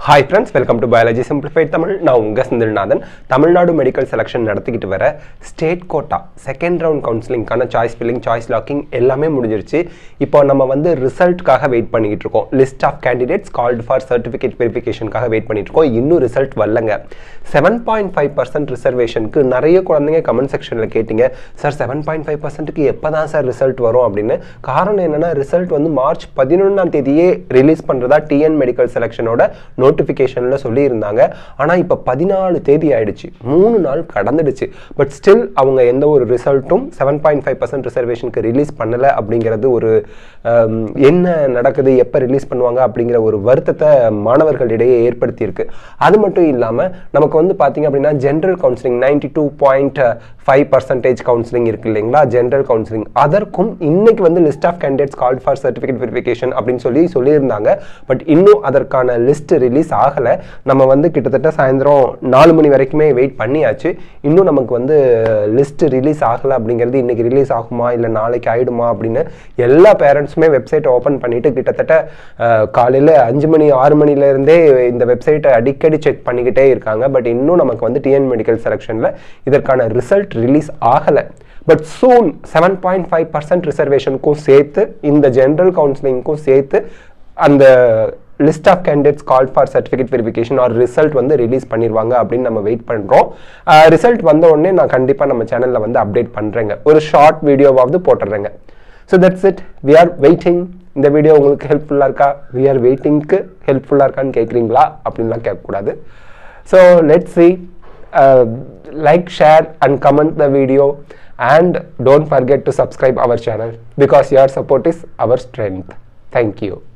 hi friends welcome to biology simplified Tamil நான் உங்கள் Senthilnathan Tamil Nadu medical selection நடத்திக்கிட்டு வர ஸ்டேட் கோட்டா செகண்ட் ரவுண்ட் கவுன்சிலிங்கான சாய்ஸ் ஃபில்லிங் சாய்ஸ் லாக்கிங் எல்லாமே முடிஞ்சிருச்சு இப்போ நம்ம வந்து ரிசல்ட்காக வெயிட் பண்ணிக்கிட்டு இருக்கோம் list of candidates called for certificate வெரிஃபிகேஷனுக்காக வெயிட் பண்ணிட்டு இருக்கோம் இன்னும் ரிசல்ட் வரலங்க செவன் பாயிண்ட் ஃபைவ் பர்சன்ட் ரிசர்வேஷனுக்கு நிறைய குழந்தைங்க கமெண்ட் செக்ஷனில் கேட்டிங்க சார் செவன் பாயிண்ட் ஃபைவ் பர்சன்ட்டுக்கு எப்போ தான் சார் ரிசல்ட் வரும் அப்படின்னு காரணம் என்னன்னா ரிசல்ட் வந்து மார்ச் பதினொன்றாம் தேதியே ரிலீஸ் பண்ணுறதா டிஎன் மெடிக்கல் செலெக்ஷனோட நோட்டிஃபிகேஷனில் சொல்லியிருந்தாங்க ஆனால் இப்போ பதினாலு தேதி ஆயிடுச்சு மூணு நாள் கடந்துடுச்சு பட் ஸ்டில் அவங்க எந்த ஒரு ரிசல்ட்டும் செவன் பாயிண்ட் ஃபைவ் பர்சன்ட் ரிசர்வேஷனுக்கு ரிலீஸ் பண்ணலை அப்படிங்கிறது ஒரு ஹம், என்ன நடக்குது எப்போ ரிலீஸ் பண்ணுவாங்க அப்படிங்கிற ஒரு வருத்தத்தை மாணவர்களிடையே ஏற்படுத்தியிருக்கு அது மட்டும் இல்லாமல் நமக்கு வந்து பார்த்தீங்க அப்படின்னா general counselling ninety two point five percentage counselling இருக்கு இல்லைங்களா ஜென்ரல் கவுன்சிலிங் அதற்கும் இன்னைக்கு வந்து list of candidates called for certificate verification அப்படின்னு சொல்லி சொல்லியிருந்தாங்க பட் இன்னும் அதற்கான லிஸ்ட் ரிலீஸ் ஆகலை நம்ம வந்து கிட்டத்தட்ட சாயந்தரம் நாலு மணி வரைக்குமே வெயிட் பண்ணியாச்சு இன்னும் நமக்கு வந்து லிஸ்ட் ரிலீஸ் ஆகலை அப்படிங்கிறது இன்னைக்கு ரிலீஸ் ஆகுமா இல்லை நாளைக்கு ஆயிடுமா அப்படின்னு எல்லா பேரண்ட்ஸுமே வெப்சைட்டை ஓப்பன் பண்ணிட்டு கிட்டத்தட்ட காலையில் அஞ்சு மணி ஆறு மணில இருந்தே இந்த வெப்சைட்டை அடிக்கடி செக் பண்ணிக்கிட்டே இருக்காங்க பட் இன்னும் நமக்கு வந்து டிஎன் மெடிக்கல் செலெக்ஷனில் இதற்கான ரிசல்ட் ரிலீஸ் ஆகலை but soon seven point five percent ரிசர்வேஷனுக்கும் சேர்த்து இந்த ஜென்ரல் கவுன்சிலிங்க்கும் சேர்த்து அந்த list of candidates call for certificate verification or result வந்து ரிலீஸ் பண்ணிடுவாங்க அப்படின்னு நம்ம வெயிட் பண்ணுறோம் ரிசல்ட் வந்த உடனே நான் கண்டிப்பாக நம்ம சேனலில் வந்து அப்டேட் பண்ணுறேங்க ஒரு ஷார்ட் வீடியோவாவது போட்டுடுறேங்க so that's it we are waiting இந்த வீடியோ உங்களுக்கு ஹெல்ப்ஃபுல்லாக இருக்கா வி ஆர் வெயிட்டிங்க்கு ஹெல்ப்ஃபுல்லாக இருக்கான்னு கேட்குறீங்களா அப்படின்லாம் கேட்கக்கூடாது so let see like share and comment the video and don't forget to subscribe our channel because your support is our strength thank you